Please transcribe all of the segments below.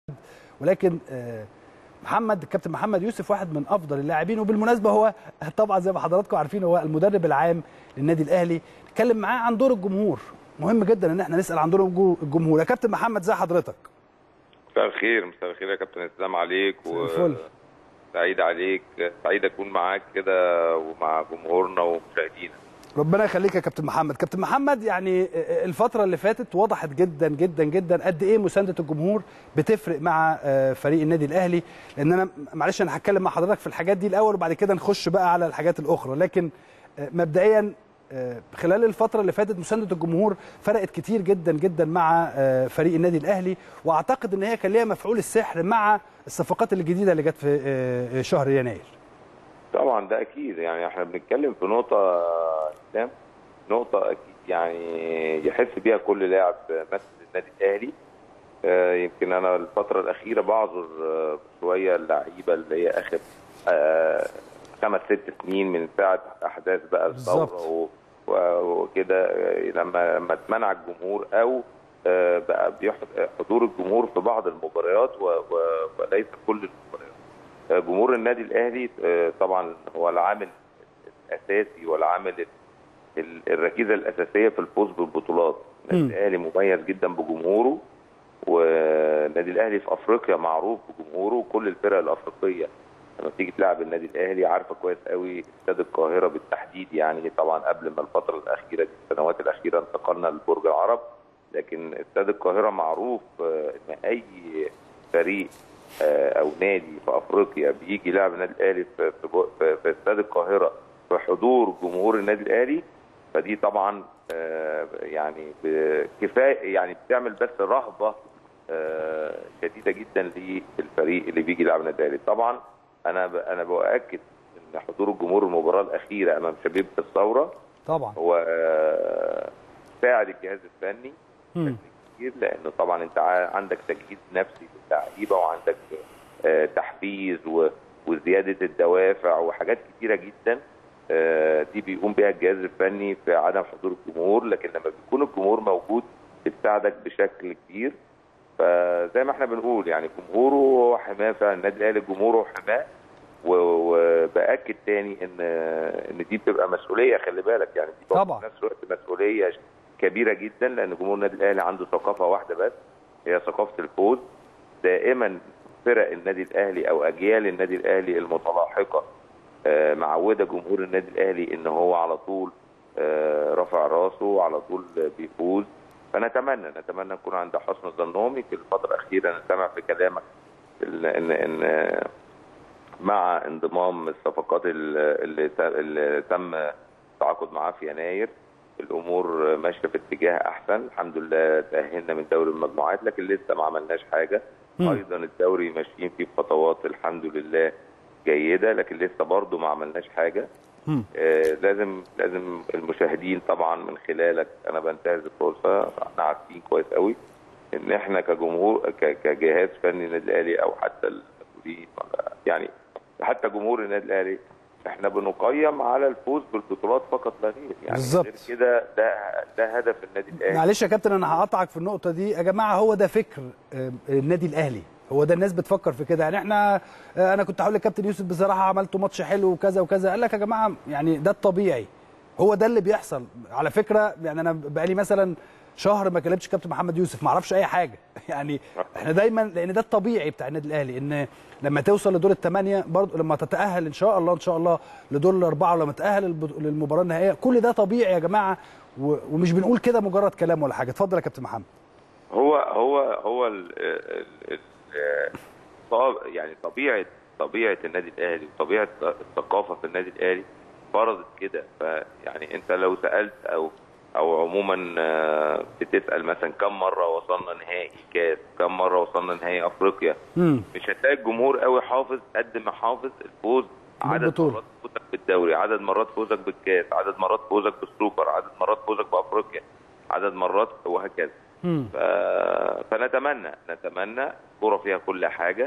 ولكن آه، محمد الكابتن محمد يوسف واحد من افضل اللاعبين وبالمناسبه هو طبعا زي ما حضراتكم عارفين هو المدرب العام للنادي الاهلي نتكلم معاه عن دور الجمهور مهم جدا ان احنا نسال عن دور الجو- الجمهور يا كابتن محمد زي حضرتك مساء الخير مساء الخير يا كابتن اسلام عليك مساء الفل. سعيد عليك سعيد اكون معاك كده ومع جمهورنا ومشاهدينا ربنا يخليك يا كابتن محمد كابتن محمد يعني الفترة اللي فاتت وضحت جدا جدا جدا قد ايه مساندة الجمهور بتفرق مع آه، فريق النادي الاهلي لان انا معلش انا هتكلم مع حضرتك في الحاجات دي الاول وبعد كده نخش بقى على الحاجات الاخرى لكن آه، مبدئيا آه، خلال الفترة اللي فاتت مساندة الجمهور فرقت كتير جدا جدا مع آه، فريق النادي الاهلي واعتقد ان هي كان ليها مفعول السحر مع الصفقات الجديدة اللي جت في آه، شهر يناير طبعا ده اكيد يعني احنا بنتكلم في نقطه اسلام نقطه اكيد يعني يحس بيها كل لاعب مثل النادي الاهلي آه، يمكن انا الفتره الاخيره بعذر آه، شويه اللعيبه اللي هي اخر آه، خمس ست سنين من ساعه احداث بقى الثوره بالظبط. و- و- وكده آه، لما لما اتمنع الجمهور او آه، بقى بيح- حضور الجمهور في بعض المباريات و- و- وليس كل المباريات آه، جمهور النادي الاهلي آه، طبعا هو العامل الاساسي والعامل ال- ال- الركيزه الاساسيه في الفوز بالبطولات النادي مم. الاهلي مميز جدا بجمهوره والنادي الاهلي في افريقيا معروف بجمهوره وكل الفرق الافريقيه لما تيجي تلعب النادي الاهلي عارفه كويس قوي استاد القاهره بالتحديد يعني طبعا قبل ما الفتره الاخيره دي السنوات الاخيره انتقلنا لبرج العرب لكن استاد القاهره معروف آه، ان اي فريق آه، او نادي في افريقيا بيجي يلعب النادي الاهلي في في, جو- في, في استاد القاهره في حضور جمهور النادي الاهلي فدي طبعا آه، يعني ب- كفايه يعني بتعمل بس رهبه آه، شديده جدا للفريق اللي بيجي يلعب النادي الاهلي طبعا انا ب- انا باكد ان حضور الجمهور المباراه الاخيره امام شبيبه الثوره طبعا هو آه، ساعد الجهاز الفني مم. بشكل كبير لان طبعا انت ع- عندك تجهيز نفسي للعيبه وعندك آه، تحفيز و- وزياده الدوافع وحاجات كتيره جدا آه، دي بيقوم بها الجهاز الفني في عدم حضور الجمهور لكن لما بيكون الجمهور موجود بتساعدك بشكل كبير فزي ما احنا بنقول يعني جمهوره هو حماه فعلا النادي الاهلي جمهوره حماه و- وباكد تاني ان ان دي بتبقى مسؤوليه خلي بالك يعني دي برضه طبعا. في نفس الوقت مسؤوليه كبيره جدا لان جمهور النادي الاهلي عنده ثقافه واحده بس هي ثقافه الفوز دائما فرق النادي الاهلي او اجيال النادي الاهلي المتلاحقه آه، معوده جمهور النادي الاهلي ان هو على طول آه، رافع راسه على طول بيفوز فنتمنى نتمنى نكون عند حسن ظنهم يمكن الفتره الاخيره انا سامع في كلامك ان ان, إن مع انضمام الصفقات ال- اللي ت- اللي تم التعاقد معاه في يناير الامور ماشيه في اتجاه احسن الحمد لله تاهلنا من دوري المجموعات لكن لسه ما عملناش حاجه مم. ايضا الدوري ماشيين فيه بخطوات الحمد لله جيده لكن لسه برضه ما عملناش حاجه مم. آه، لازم لازم المشاهدين طبعا من خلالك انا بنتهز الفرصه احنا عارفين كويس قوي ان احنا كجمهور ك- كجهاز فني النادي الاهلي او حتى المسؤولين ولا- يعني حتى جمهور النادي الاهلي احنا بنقيم على الفوز بالبطولات فقط لا غير يعني بالظبط. غير كده ده ده هدف النادي الاهلي معلش يا كابتن انا هقطعك في النقطه دي يا جماعه هو ده فكر آه، النادي الاهلي هو ده الناس بتفكر في كده يعني احنا آه، انا كنت هقول لكابتن يوسف بصراحه عملتوا ماتش حلو وكذا وكذا قال لك يا جماعه يعني ده الطبيعي هو ده اللي بيحصل على فكره يعني انا بقالي مثلا شهر ما كلمتش كابتن محمد يوسف ما اعرفش اي حاجه يعني احنا دايما لان ده الطبيعي بتاع النادي الاهلي ان لما توصل لدور الثمانيه برضه لما تتاهل ان شاء الله ان شاء الله لدور الاربعه ولما تتاهل الب- للمباراه النهائيه كل ده طبيعي يا جماعه و- ومش بنقول كده مجرد كلام ولا حاجه اتفضل يا كابتن محمد هو هو هو ال ال ال طاب- يعني طبيعه طبيعه النادي الاهلي وطبيعه الثقافه في النادي الاهلي فرضت كده فيعني انت لو سالت او او عموما آه، بتسال مثلا كم مره وصلنا نهائي كاس كم مره وصلنا نهائي افريقيا امم مش هتلاقي الجمهور قوي حافظ قد ما حافظ الفوز عدد بالبطولة. مرات فوزك بالدوري عدد مرات فوزك بالكاس عدد مرات فوزك بالسوبر عدد مرات فوزك بافريقيا عدد مرات وهكذا امم ف... فنتمنى نتمنى كرة فيها كل حاجة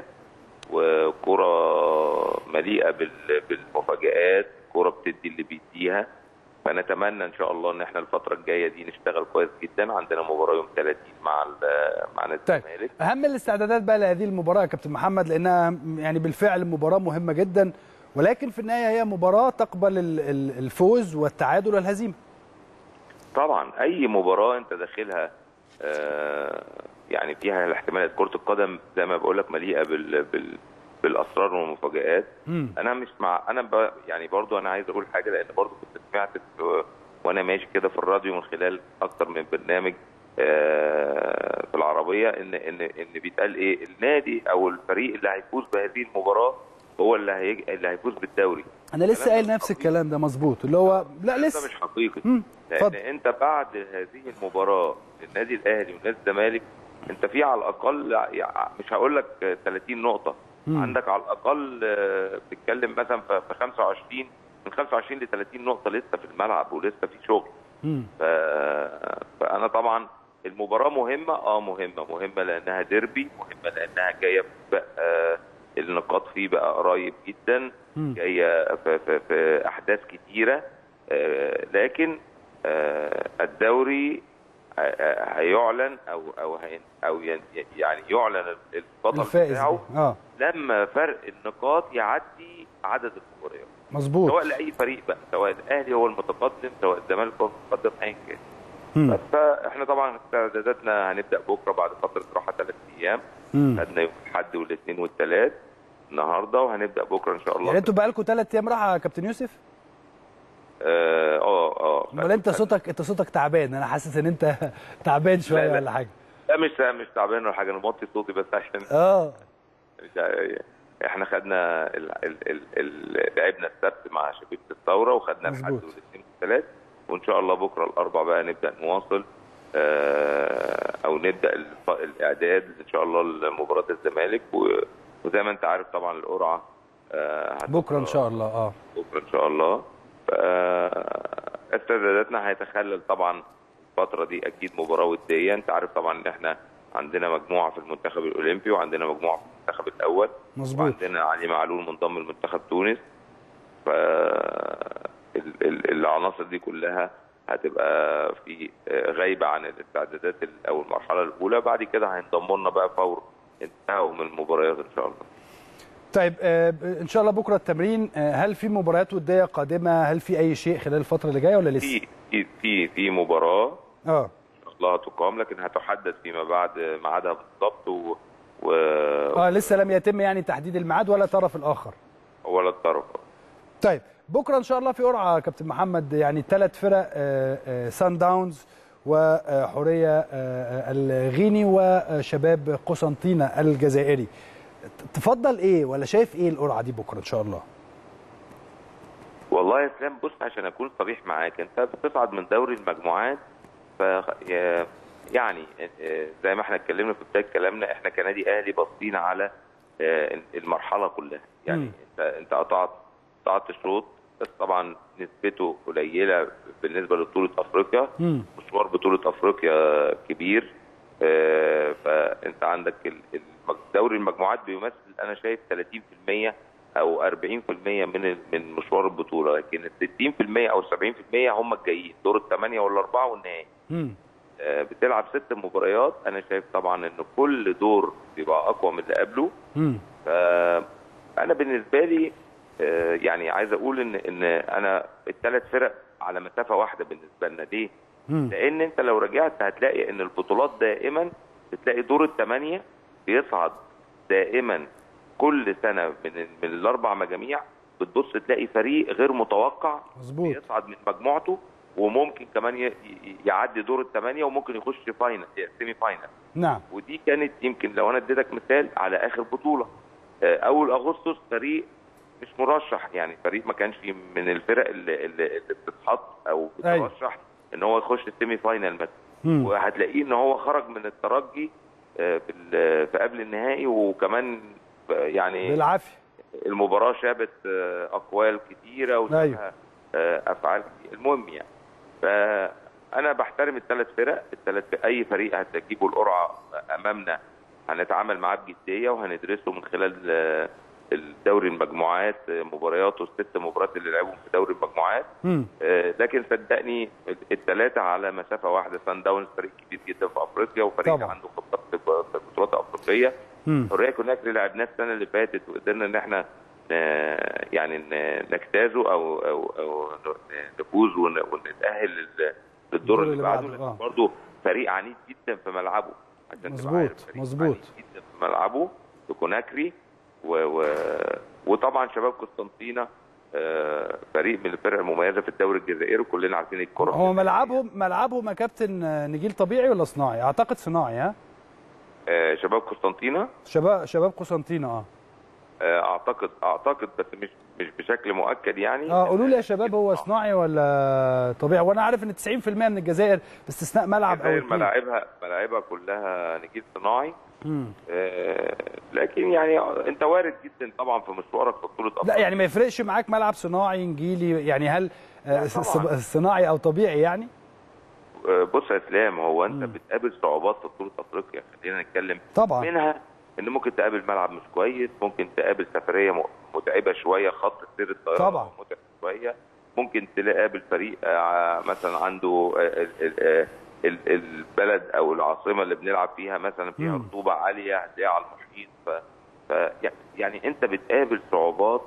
وكرة مليئة بال... بالمفاجآت كرة بتدي اللي بيديها فنتمنى ان شاء الله ان احنا الفتره الجايه دي نشتغل كويس جدا عندنا مباراه يوم 30 مع ال- مع نادي طيب الزمالك اهم الاستعدادات بقى لهذه المباراه يا كابتن محمد لانها يعني بالفعل مباراه مهمه جدا ولكن في النهايه هي مباراه تقبل ال- ال- الفوز والتعادل والهزيمه طبعا اي مباراه انت داخلها آه، يعني فيها الاحتمالات كره القدم زي ما بقول لك مليئه بال بال بالاسرار والمفاجآت مم. انا مش مع انا ب... يعني برضو انا عايز اقول حاجه لان برضو كنت سمعت في... وانا ماشي كده في الراديو من خلال اكتر من برنامج آه، في العربيه ان ان ان بيتقال ايه النادي او الفريق اللي هيفوز بهذه المباراه هو اللي هيج... اللي هيفوز بالدوري انا لسه الكلام قايل ده نفس حقيقي. الكلام ده مظبوط اللي هو لا ده لسه مش حقيقي مم. لان اتفضل. انت بعد هذه المباراه للنادي الاهلي ونادي الزمالك انت في على الاقل يعني مش هقول لك 30 نقطه مم. عندك على الاقل آه، بتتكلم مثلا في في 25 من 25 ل 30 نقطه لسه في الملعب ولسه في شغل مم. ف... فانا طبعا المباراه مهمه اه مهمه مهمه لانها ديربي مهمه لانها جايه بقى النقاط فيه بقى قريب جدا مم. جايه في, في, في احداث كتيره آه لكن آه الدوري آه، آه، هيعلن او او هين- او ين- يعني يعلن البطل الفائز بتاعه اه لما فرق النقاط يعدي عدد المباريات مظبوط سواء لاي فريق بقى سواء الاهلي هو المتقدم سواء الزمالك هو المتقدم ايا كان مم. فاحنا طبعا استعداداتنا هنبدا بكره بعد فتره راحه ثلاث ايام مم. خدنا يوم الاحد والاثنين والثلاث النهارده وهنبدا بكره ان شاء الله يعني انتوا بقالكم ثلاث ايام راحه يا كابتن يوسف اه اه اه امال انت صوتك انت صوتك تعبان انا حاسس ان انت تعبان شويه لا، لا. ولا حاجه لا مش مش تعبان ولا حاجه انا موطي صوتي بس عشان اه احنا خدنا ال... ال... ال... ال... لعبنا السبت مع شبيبه الثوره وخدنا الحد مظبوط. والاثنين والثلاث وان شاء الله بكره الاربع بقى نبدا نواصل آه، او نبدا الف... الاعداد ان شاء الله لمباراه الزمالك و... وزي ما انت عارف طبعا القرعه آه، هتبقى بكره ان شاء الله اه بكره ان شاء الله ف- استعداداتنا هيتخلل طبعا الفتره دي اكيد مباراه وديه انت عارف طبعا ان احنا عندنا مجموعه في المنتخب الاولمبي وعندنا مجموعه في المنتخب الاول مظبوط وعندنا علي معلول منضم لمنتخب تونس ف ال- ال- العناصر دي كلها هتبقى في غايبه عن الاستعدادات ال- او المرحله الاولى بعد كده هينضموا لنا بقى فور انتهوا من المباريات ان شاء الله طيب آه، ان شاء الله بكره التمرين آه، هل في مباريات وديه قادمه هل في اي شيء خلال الفتره اللي جايه ولا لسه في في في في مباراه اه ان شاء الله هتقام لكن هتحدد فيما بعد ميعادها بالضبط و... و... اه لسه لم يتم يعني تحديد الميعاد ولا طرف الاخر ولا الطرف طيب بكره ان شاء الله في قرعه يا كابتن محمد يعني ثلاث فرق آه، آه، سان داونز وحوريه آه، آه، الغيني وشباب قسنطينه الجزائري تفضل ايه ولا شايف ايه القرعه دي بكره ان شاء الله والله يا اسلام بص عشان اكون صريح معاك انت بتصعد من دوري المجموعات ف يا- يعني آه، زي ما احنا اتكلمنا في بدايه كلامنا احنا كنادي اهلي باصين على آه، المرحله كلها يعني مم. انت انت قطعت قطعت شوط بس طبعا نسبته قليله بالنسبه لبطوله افريقيا مم. مشوار بطولة أفريقيا كبير آه، فأنت عندك ال- الم- دوري المجموعات بيمثل أنا شايف 30% أو 40% من ال- من مشوار البطولة لكن ال 60% أو 70% هم الجايين دور الثمانية والأربعة والنهائي مم. آه، بتلعب ست مباريات أنا شايف طبعا إن كل دور بيبقى أقوى من اللي قبله مم. فانا بالنسبه لي آه، يعني عايز اقول ان ان انا الثلاث فرق على مسافه واحده بالنسبه لنا ليه؟ مم. لان انت لو رجعت هتلاقي ان البطولات دائما بتلاقي دور الثمانيه بيصعد دائما كل سنه من من الاربع مجاميع بتبص تلاقي فريق غير متوقع مظبوط يصعد من مجموعته وممكن كمان ي- ي- يعدي دور الثمانيه وممكن يخش فاينل سيمي فاينل نعم ودي كانت يمكن لو انا اديتك مثال على اخر بطوله آه، اول اغسطس فريق مش مرشح يعني فريق ما كانش من الفرق اللي, اللي اللي بتتحط او أيوة. بترشح ان هو يخش السيمي فاينل مثلا مم. وهتلاقيه ان هو خرج من الترجي آه، في ال- في قبل النهائي وكمان آه، يعني بالعافيه المباراه شابت آه، اقوال كتيره وشابها أيوة. آه، افعال كتير المهم يعني فانا بحترم الثلاث فرق الثلاث اي فريق هتجيبه القرعه امامنا هنتعامل معاه بجديه وهندرسه من خلال آه، الدوري المجموعات آه، مبارياته الست مباريات اللي لعبهم في دوري المجموعات مم. آه، لكن صدقني الثلاثه على مسافه واحده سان داونز فريق كبير جدا في افريقيا وفريق طبعا. عنده خبرات في البطولات الافريقيه مم. حريه كوناكري لعبناه السنه اللي فاتت وقدرنا ان احنا ن- يعني ن- نجتازه او او او ن- نفوز ون- ونتاهل لل- للدور اللي بعده لكن آه. برضه فريق عنيد جدا في ملعبه عشان تبقى مظبوط، عارف، فريق مظبوط. عنيد جدا في ملعبه في كوناكري و... و... وطبعا شباب قسطنطينه آه، فريق من الفرق المميزه في الدوري الجزائري وكلنا عارفين الكره هو ملعبهم ملعبهم يا كابتن آه، نجيل طبيعي ولا صناعي؟ اعتقد صناعي ها؟ آه، شباب قسطنطينه شباب شباب قسنطينه اه آه، اعتقد اعتقد بس مش مش بشكل مؤكد يعني اه قولوا لي يا شباب هو صناعي ولا طبيعي وانا عارف ان 90% من الجزائر باستثناء ملعب او الجزائر اتنين ملاعبها ملاعبها كلها نجيل صناعي مم. آه، لكن يعني انت وارد جدا طبعا في مشوارك في بطوله لا أفريقيا. يعني ما يفرقش معاك ملعب صناعي نجيلي يعني هل آه، لا طبعاً. ص- صناعي او طبيعي يعني؟ آه، بص يا اسلام هو انت مم. بتقابل صعوبات في بطوله افريقيا خلينا نتكلم طبعا منها ان ممكن تقابل ملعب مش كويس ممكن تقابل سفريه م- متعبه شويه خط سير الطيران طبعا. متعب شويه ممكن تقابل فريق آه، مثلا عنده آه، ال- ال- ال- البلد او العاصمه اللي بنلعب فيها مثلا فيها مم. رطوبه عاليه هتلاقيها على المحيط ف ف يعني انت بتقابل صعوبات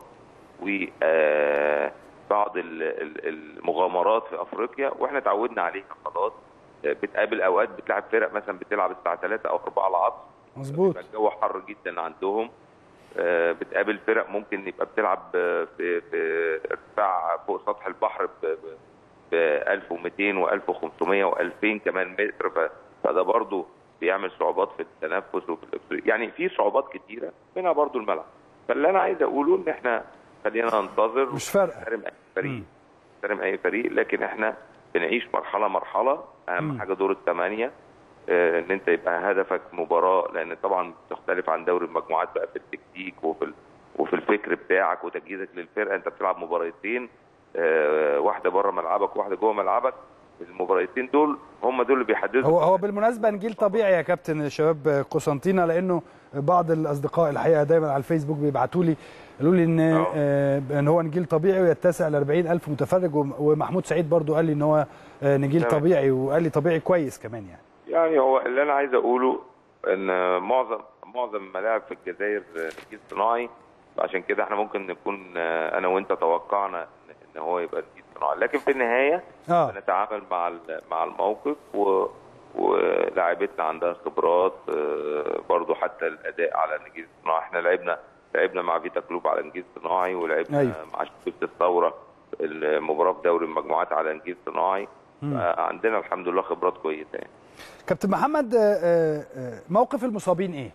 وبعض المغامرات في افريقيا واحنا اتعودنا عليها خلاص آه، بتقابل اوقات بتلعب فرق مثلا بتلعب الساعه 3 او 4 العصر مظبوط بيبقى الجو حر جدا عندهم آه، بتقابل فرق ممكن يبقى بتلعب آه، في في ارتفاع فوق سطح البحر ب ب 1200 و1500 و2000 كمان متر ف- فده برضو بيعمل صعوبات في التنفس وفي الأكسجين. يعني في صعوبات كتيره منها برضو الملعب فاللي انا عايز اقوله ان احنا خلينا ننتظر مش فارقه نحترم اي فريق مم. نحترم اي فريق لكن احنا بنعيش مرحله مرحله اهم مم. حاجه دور الثمانيه آه، ان انت يبقى هدفك مباراه لان طبعا بتختلف عن دوري المجموعات بقى في التكتيك وفي ال- وفي الفكر بتاعك وتجهيزك للفرقه انت بتلعب مباراتين آه، واحده بره ملعبك وواحده جوه ملعبك المباراتين دول هم دول اللي بيحددوا هو هو بالمناسبه نجيل طبيعي يا كابتن شباب قسنطينه لانه بعض الاصدقاء الحقيقه دايما على الفيسبوك بيبعتوا لي قالوا لي ان آه. آه، ان هو نجيل طبيعي ويتسع ل 40000 متفرج وم- ومحمود سعيد برضو قال لي ان هو آه، نجيل تمام. طبيعي وقال لي طبيعي كويس كمان يعني يعني هو اللي انا عايز اقوله ان معظم معظم الملاعب في الجزائر نجيل صناعي عشان كده احنا ممكن نكون آه، انا وانت توقعنا ان إن هو يبقى نجيل صناعي لكن في النهايه اه نتعامل مع ال- مع الموقف و ولاعيبتنا عندها خبرات آه، برضو حتى الاداء على النجيل الصناعي احنا لعبنا لعبنا مع فيتا كلوب على نجيل صناعي ولعبنا أيوة. مع شبكه الثوره المباراه في دوري المجموعات على نجيل صناعي مم. عندنا الحمد لله خبرات كويسه يعني. كابتن محمد آه، آه، آه، موقف المصابين ايه؟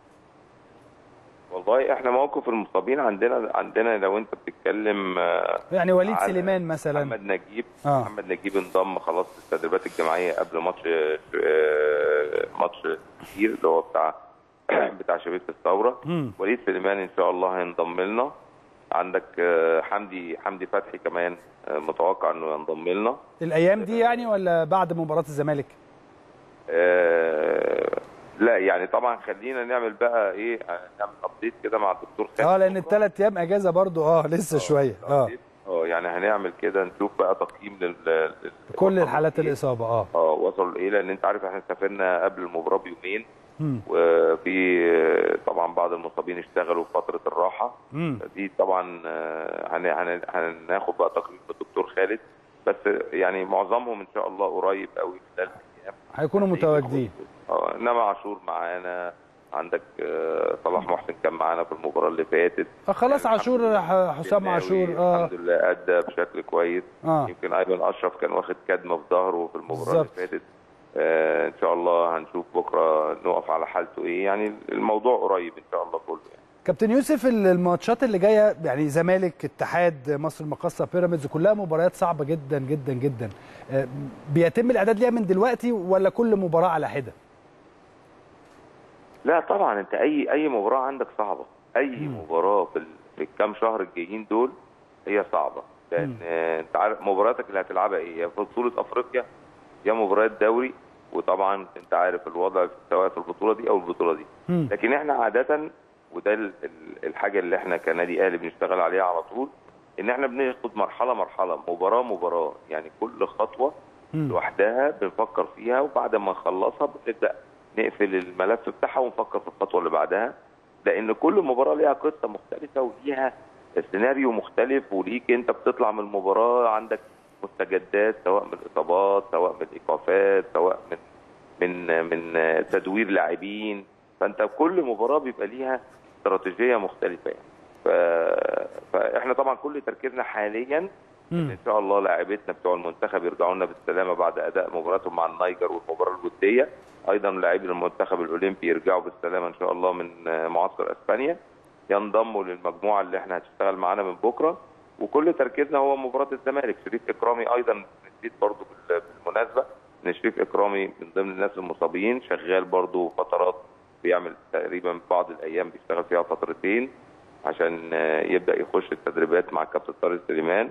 والله احنا موقف المصابين عندنا عندنا لو انت بتتكلم آه، يعني وليد على سليمان مثلا محمد نجيب آه. محمد نجيب انضم خلاص للتدريبات الجماعيه قبل ماتش آه، ماتش كتير اللي هو بتاع بتاع شبيبه الثوره مم. وليد سليمان ان شاء الله هينضم لنا عندك آه، حمدي حمدي فتحي كمان آه، متوقع انه ينضم لنا الايام دي يعني ولا بعد مباراه الزمالك؟ آه، لا يعني طبعا خلينا نعمل بقى ايه نعمل ابديت كده مع الدكتور خالد اه لان بكرة. الثلاث ايام اجازه برضو اه لسه شويه اه اه يعني هنعمل كده نشوف بقى تقييم لل لل- كل وصلوا الحالات لإيه. الاصابه اه اه وصلوا لايه لان انت عارف احنا سافرنا قبل المباراه بيومين مم. وفي آه، طبعا بعض المصابين اشتغلوا في فتره الراحه مم. دي طبعا آه، هن- هن- هناخد بقى تقييم من الدكتور خالد بس يعني معظمهم ان شاء الله قريب قوي خلال ايام هيكونوا متواجدين اه انما عاشور معانا عندك آه، صلاح محسن كان معانا في المباراه اللي فاتت آه خلاص يعني عاشور الحمد لله. ح- حسام الشناوي عاشور اه الحمد لله ادى بشكل كويس اه يمكن ايمن اشرف كان واخد كدمه في ظهره في المباراه بالظبط. اللي فاتت آه ان شاء الله هنشوف بكره نقف على حالته ايه يعني الموضوع قريب ان شاء الله كله يعني. كابتن يوسف ال- الماتشات اللي جايه يعني زمالك اتحاد مصر المقاصه بيراميدز كلها مباريات صعبه جدا جدا جدا آه، بيتم الاعداد ليها من دلوقتي ولا كل مباراه على حده لا طبعا انت اي اي مباراه عندك صعبه اي مم. مباراه في, ال- في الكام شهر الجايين دول هي صعبه لان مم. آه، انت عارف مباراتك اللي هتلعبها ايه يا في بطوله افريقيا يا مباريات دوري وطبعا انت عارف الوضع سواء في البطوله دي او البطوله دي مم. لكن احنا عاده وده ال- ال- الحاجه اللي احنا كنادي اهلي بنشتغل عليها على طول ان احنا بناخد مرحله مرحله مباراه مباراه يعني كل خطوه مم. لوحدها بنفكر فيها وبعد ما نخلصها بنبدا نقفل الملف بتاعها ونفكر في الخطوه اللي بعدها لان كل مباراه ليها قصه مختلفه وليها سيناريو مختلف وليك انت بتطلع من المباراه عندك مستجدات سواء من الاصابات سواء من الايقافات سواء من من من تدوير لاعبين فانت كل مباراه بيبقى ليها استراتيجيه مختلفه يعني ف... فاحنا طبعا كل تركيزنا حاليا مم. ان شاء الله لاعبتنا بتوع المنتخب يرجعوا لنا بالسلامه بعد اداء مباراتهم مع النيجر والمباراه الوديه ايضا لاعبي المنتخب الاولمبي يرجعوا بالسلامه ان شاء الله من آه، معسكر اسبانيا ينضموا للمجموعه اللي احنا هتشتغل معانا من بكره وكل تركيزنا هو مباراه الزمالك شريف اكرامي ايضا نسيت برضو بال- بالمناسبه ان شريف اكرامي من ضمن الناس المصابين شغال برضو فترات بيعمل تقريبا بعض الايام بيشتغل فيها فترتين عشان آه، يبدا يخش التدريبات مع الكابتن طارق سليمان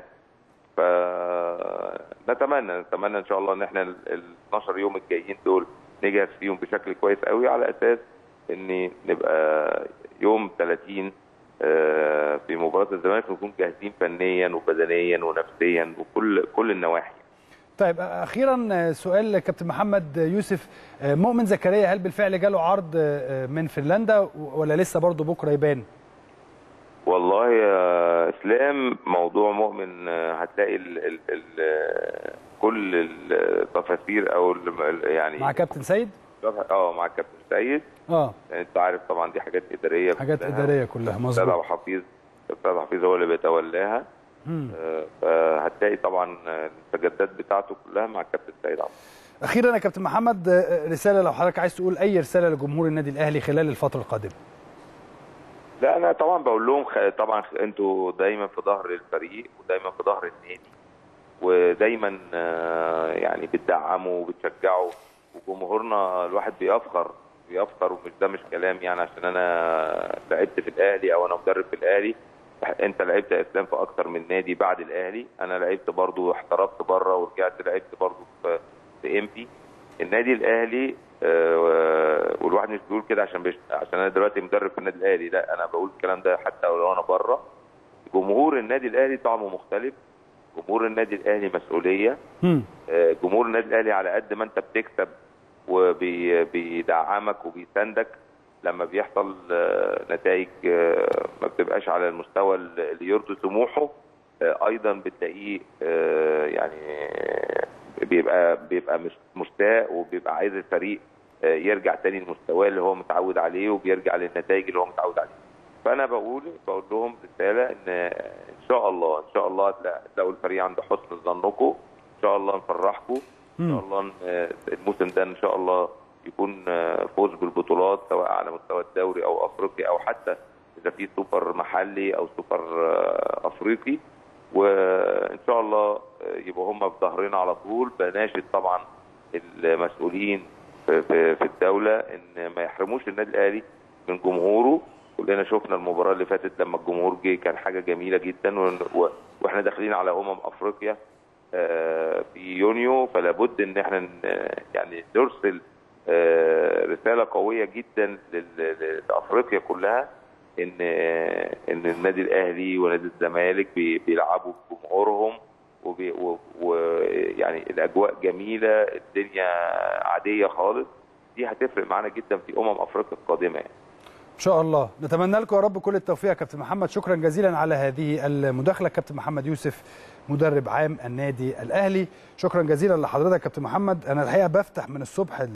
فنتمنى نتمنى ان شاء الله ان احنا ال 12 يوم الجايين دول نجهز فيهم بشكل كويس قوي على اساس ان نبقى يوم 30 آه، في مباراه الزمالك نكون جاهزين فنيا وبدنيا ونفسيا وكل كل النواحي طيب اخيرا سؤال كابتن محمد يوسف مؤمن زكريا هل بالفعل جاله عرض من فنلندا ولا لسه برضه بكره يبان؟ والله يا اسلام موضوع مؤمن آه، هتلاقي ال ال ال آه، كل التفاسير او ال- يعني مع كابتن سيد؟ اه مع الكابتن سيد اه انت عارف طبعا دي حاجات اداريه حاجات كلها. اداريه كلها استاذ مظبوط عبد الحفيظ استاذ عبد الحفيظ هو اللي بيتولاها مم. آه، فهتلاقي طبعا المستجدات بتاعته كلها مع الكابتن سيد عبد اخيرا يا كابتن محمد رساله لو حضرتك عايز تقول اي رساله لجمهور النادي الاهلي خلال الفتره القادمه لا انا طبعا بقول لهم خ... طبعا خ- انتوا دايما في ظهر الفريق ودايما في ظهر النادي ودايما آه، يعني بتدعموا وبتشجعوا وجمهورنا الواحد بيفخر بيفخر ومش ده مش كلام يعني عشان انا لعبت في الاهلي او انا مدرب في الاهلي انت لعبت يا اسلام في اكتر من نادي بعد الاهلي انا لعبت برضو احترفت بره ورجعت لعبت برضو في في امبي النادي الاهلي آه، والواحد مش بيقول كده عشان بيش... عشان انا دلوقتي مدرب في النادي الاهلي لا انا بقول الكلام ده حتى لو انا بره جمهور النادي الاهلي طعمه مختلف جمهور النادي الاهلي مسؤوليه مم. آه، جمهور النادي الاهلي على قد ما انت بتكسب وبيدعمك وبيساندك لما بيحصل آه، نتائج آه، ما بتبقاش على المستوى اللي يرضي طموحه آه، ايضا بتلاقيه آه، يعني بيبقى بيبقى مش مشتاق وبيبقى عايز الفريق آه، يرجع تاني لمستواه اللي هو متعود عليه وبيرجع للنتائج اللي هو متعود عليها فانا بقول بقول لهم رساله ان ان شاء الله ان شاء الله هتلاقوا هتلاقوا الفريق عند حسن ظنكم ان شاء الله نفرحكم ان شاء الله ن- الموسم ده ان شاء الله يكون فوز بالبطولات سواء على مستوى الدوري او افريقي او حتى اذا في سوبر محلي او سوبر افريقي وان شاء الله يبقوا هم في ظهرنا على طول بناشد طبعا المسؤولين في, في, في الدوله ان ما يحرموش النادي الاهلي من جمهوره كلنا شفنا المباراه اللي فاتت لما الجمهور جه كان حاجه جميله جدا و- و- واحنا داخلين على امم افريقيا آه، في يونيو فلا بد ان احنا ن- يعني نرسل آه، رساله قويه جدا لل- ل- لافريقيا كلها ان آه، ان النادي الاهلي ونادي الزمالك بي- بيلعبوا بجمهورهم وبي- و- ويعني الاجواء جميله الدنيا عاديه خالص دي هتفرق معانا جدا في امم افريقيا القادمه يعني. ان شاء الله نتمنى لكم يا رب كل التوفيق يا كابتن محمد شكرا جزيلا على هذه المداخله كابتن محمد يوسف مدرب عام النادي الاهلي شكرا جزيلا لحضرتك كابتن محمد انا الحقيقه بفتح من الصبح